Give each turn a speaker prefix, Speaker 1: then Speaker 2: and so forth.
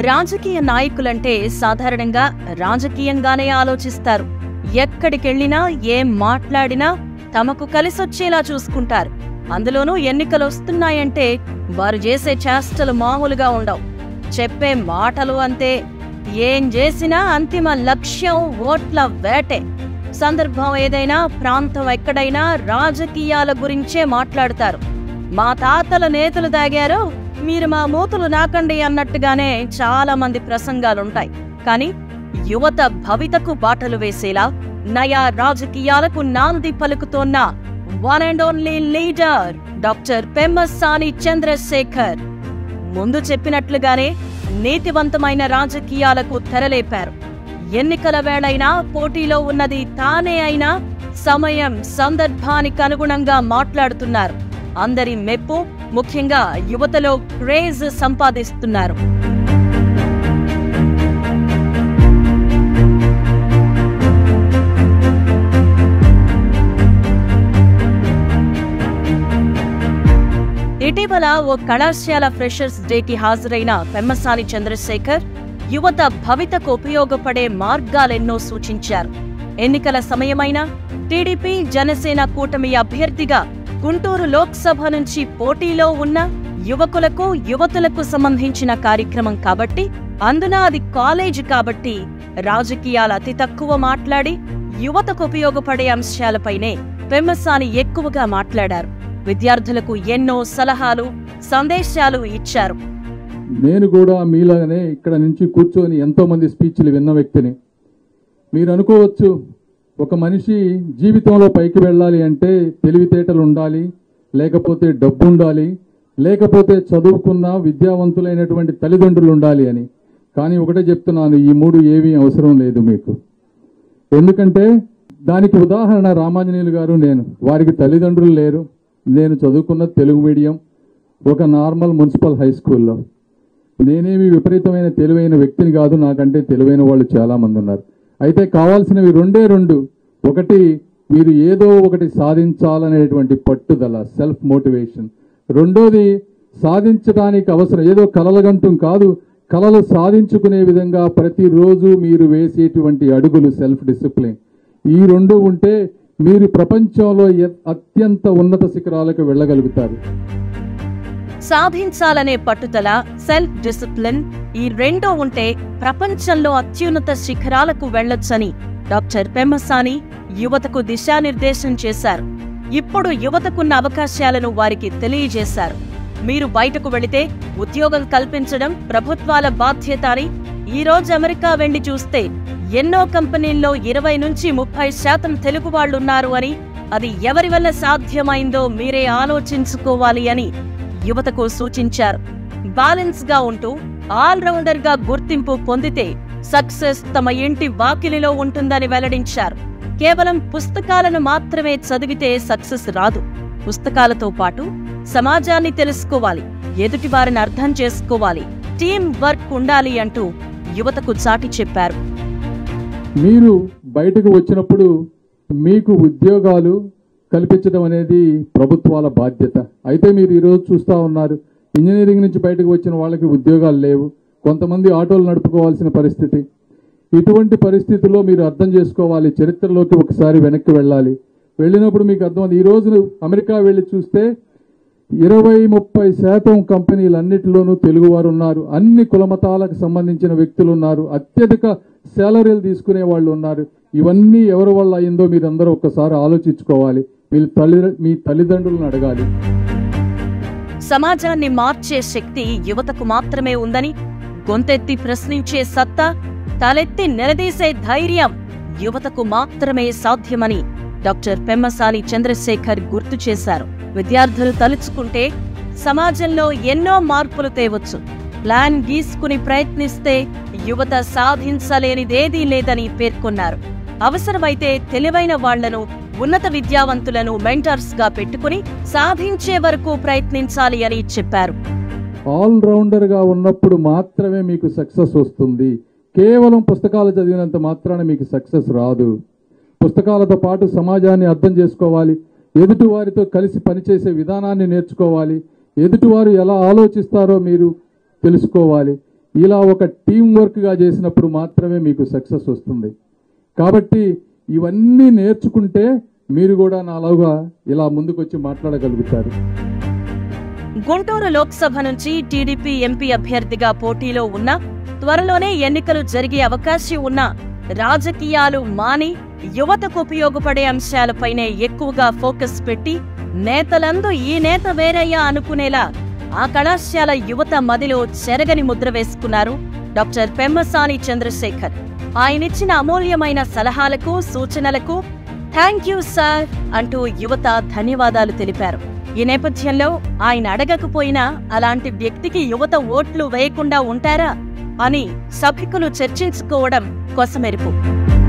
Speaker 1: రాజకీయ నాయకులంటే సాధారణంగా రాజకీయంగానే ఆలోచిస్తారు ఎక్కడికెళ్లినా ఏం మాట్లాడినా తమకు కలిసొచ్చేలా చూసుకుంటారు అందులోనూ ఎన్నికలు వస్తున్నాయంటే వారు చేసే చేష్టలు మామూలుగా ఉండవు చెప్పే మాటలు అంతే ఏం చేసినా అంతిమ లక్ష్యం ఓట్ల వేటే సందర్భం ఏదైనా ప్రాంతం ఎక్కడైనా రాజకీయాల గురించే మాట్లాడతారు మా తాతల నేతలు దాగారు మీరు మా మూతులు నాకండి అన్నట్టుగానే చాలా మంది ప్రసంగాలుంటాయి కానీ యువత భవితకు బాటలు వేసేలా నయా రాజకీయాలకు నాంది పలుకుతోన్న one and only leader doctor Pemmasani Chandrasekhar ముందు చెప్పినట్లుగానే నీతివంతమైన రాజకీయాలకు తెరలేపారు ఎన్నికల వేళైనా పోటీలో ఉన్నది తానే అయినా సమయం సందర్భానికి అనుగుణంగా మాట్లాడుతున్నారు అందరి మెప్పు ముఖ్యంగా యువతలో క్రేజ్ సంపాదిస్తున్నారు ఇటీవల ఓ కళాశాల ఫ్రెషర్స్ డేకి హాజరైన పెమ్మసాని చంద్రశేఖర్ యువత భవితకు ఉపయోగపడే మార్గాలెన్నో సూచించారు ఎన్నికల సమయమైన టీడీపీ జనసేన కూటమి అభ్యర్థిగా గుంటూరు లోక్సభ నుంచి పోటీలో ఉన్న యువకులకు యువతులకు సంబంధించిన కార్యక్రమం కాబట్టి అందున అది కాలేజీ కాబట్టి రాజకీయాల అతి తక్కువ మాట్లాడి యువతకు ఉపయోగపడే అంశాలపైనే పెమ్మసాని ఎక్కువగా మాట్లాడారు విద్యార్థులకు ఎన్నో సలహాలు సందేశాలు ఇచ్చారు
Speaker 2: నేను కూడా మీలాగానే ఇక్కడ నుంచి కూర్చొని ఎంతో మంది స్పీచ్లు విన్న వ్యక్తిని మీరు అనుకోవచ్చు ఒక మనిషి జీవితంలో పైకి వెళ్ళాలి అంటే తెలివితేటలు ఉండాలి లేకపోతే డబ్బు ఉండాలి లేకపోతే చదువుకున్న విద్యావంతులైనటువంటి తల్లిదండ్రులు ఉండాలి అని కానీ ఒకటే చెప్తున్నాను ఈ మూడు ఏమీ అవసరం లేదు మీకు ఎందుకంటే దానికి ఉదాహరణ రామాంజనేయులు గారు నేను వారికి తల్లిదండ్రులు లేరు నేను చదువుకున్న తెలుగు మీడియం ఒక నార్మల్ మున్సిపల్ హై స్కూల్లో నేనేమి విపరీతమైన తెలివైన వ్యక్తిని కాదు నాకంటే తెలివైన వాళ్ళు చాలా మంది ఉన్నారు అయితే కావాల్సినవి రెండే రెండు ఒకటి మీరు ఏదో ఒకటి సాధించాలనేటువంటి పట్టుదల సెల్ఫ్ మోటివేషన్ రెండోది సాధించడానికి అవసరం ఏదో కలలగంటం కాదు కలలు సాధించుకునే విధంగా ప్రతిరోజు మీరు వేసేటువంటి అడుగులు సెల్ఫ్ డిసిప్లిన్ ఈ రెండు ఉంటే మీరు ప్రపంచంలో ఎ- అత్యంత ఉన్నత శిఖరాలకు వెళ్ళగలుగుతారు
Speaker 1: సాధించాలనే పట్టుదల సెల్ఫ్ డిసిప్లిన్ ఈ రెండూ ఉంటే ప్రపంచంలో అత్యున్నత శిఖరాలకు వెళ్ళొచ్చని డాక్టర్ పెమ్మసాని యువతకు దిశానిర్దేశం చేశారు ఇప్పుడు యువతకున్న అవకాశాలను వారికి తెలియజేశారు మీరు బయటకు వెళితే ఉద్యోగం కల్పించడం ప్రభుత్వాల బాధ్యత అని ఈ రోజు అమెరికా వెళ్లి చూస్తే ఎన్నో కంపెనీల్లో ఇరవై నుంచి ముప్పై శాతం తెలుగు వాళ్ళున్నారు అని అది ఎవరి వల్ల సాధ్యమైందో మీరే ఆలోచించుకోవాలి అని యువతకు సూచించారు బ్యాలెన్స్ గా ఉంటూ ఆల్రౌండర్ గా గుర్తింపు పొందితే సక్సెస్ తమ ఇంటి వాకిలిలో ఉంటుందని వెల్లడించారు కేవలం పుస్తకాలను మాత్రమే చదివితే సక్సెస్ రాదు పుస్తకాలతో పాటు సమాజాన్ని తెలుసుకోవాలి ఎదుటి వారిని అర్థం చేసుకోవాలి టీం వర్క్ ఉండాలి అంటూ యువతకు చాటి చెప్పారు
Speaker 2: మీరు బయటకు వచ్చినప్పుడు మీకు ఉద్యోగాలు కల్పించడం అనేది ప్రభుత్వాల బాధ్యత అయితే మీరు ఈరోజు చూస్తూ ఉన్నారు ఇంజనీరింగ్ నుంచి బయటకు వచ్చిన వాళ్ళకి ఉద్యోగాలు లేవు కొంతమంది ఆటోలు నడుపుకోవాల్సిన పరిస్థితి ఇటువంటి పరిస్థితుల్లో మీరు అర్థం చేసుకోవాలి చరిత్రలోకి ఒకసారి వెనక్కి వెళ్ళాలి వెళ్ళినప్పుడు మీకు అర్థం ఈ రోజు అమెరికా వెళ్ళి చూస్తే ఇరవై ముప్పై శాతం కంపెనీలన్నిటిలోనూ తెలుగువారు ఉన్నారు అన్ని కులమతాలకు సంబంధించిన వ్యక్తులు ఉన్నారు అత్యధిక శాలరీలు తీసుకునే వాళ్ళు ఉన్నారు ఇవన్నీ ఎవరి వల్ల అయిందో మీరందరూ ఒక్కసారి ఆలోచించుకోవాలి మీ తల్లి మీ తల్లిదండ్రులను అడగాలి
Speaker 1: సమాజాన్ని మార్చే శక్తి యువతకు మాత్రమే ఉందని గొంతెత్తి ప్రశ్నించే సత్తా తలెత్తి నిలదీసే ధైర్యం యువతకు మాత్రమే సాధ్యమని డాక్టర్ పెమ్మసాని చంద్రశేఖర్ గుర్తు చేశారు విద్యార్థులు తలుచుకుంటే సమాజంలో ఎన్నో మార్పులు తేవచ్చు ప్లాన్ గీసుకుని ప్రయత్నిస్తే యువత సాధించలేనిదేదీ లేదని పేర్కొన్నారు అవసరమైతే తెలివైన వాళ్లను ఉన్నత విద్యావంతులను మెంటర్స్ గా పెట్టుకుని సాధించే వరకు ప్రయత్నించాలి అని చెప్పారు
Speaker 2: ఆల్ రౌండర్ గా ఉన్నప్పుడు మాత్రమే మీకు సక్సెస్ వస్తుంది కేవలం పుస్తకాలు చదివినంత మాత్రాన మీకు సక్సెస్ రాదు పుస్తకాలతో పాటు సమాజాన్ని అర్థం చేసుకోవాలి ఎదుటి వారితో కలిసి పనిచేసే విధానాన్ని నేర్చుకోవాలి ఎదుటివారు ఎలా ఆలోచిస్తారో మీరు తెలుసుకోవాలి ఇలా ఒక టీం వర్క్గా చేసినప్పుడు మాత్రమే మీకు సక్సెస్ వస్తుంది కాబట్టి ఇవన్నీ నేర్చుకుంటే మీరు కూడా నాలాగా ఇలా ముందుకొచ్చి మాట్లాడగలుగుతారు
Speaker 1: గుంటూరు లోక్సభ నుంచి టీడీపీ ఎంపీ అభ్యర్థిగా పోటీలో ఉన్న త్వరలోనే ఎన్నికలు జరిగే అవకాశం ఉన్న రాజకీయాలు మాని యువతకు ఉపయోగపడే అంశాలపైనే ఎక్కువగా ఫోకస్ పెట్టి నేతలందు ఈ నేత వేరయ్యా అనుకునేలా ఆ కళాశాల యువత మదిలో చెరగని ముద్ర వేసుకున్నారు డాక్టర్ పెమ్మసాని చంద్రశేఖర్ ఆయనిచ్చిన అమూల్యమైన సలహాలకు సూచనలకు థ్యాంక్ యూ సార్ అంటూ యువత ధన్యవాదాలు తెలిపారు ఈ నేపథ్యంలో ఆయన అడగకపోయినా అలాంటి వ్యక్తికి యువత ఓట్లు వేయకుండా ఉంటారా అని సభికులు చర్చించుకోవడం కొసమెరుపు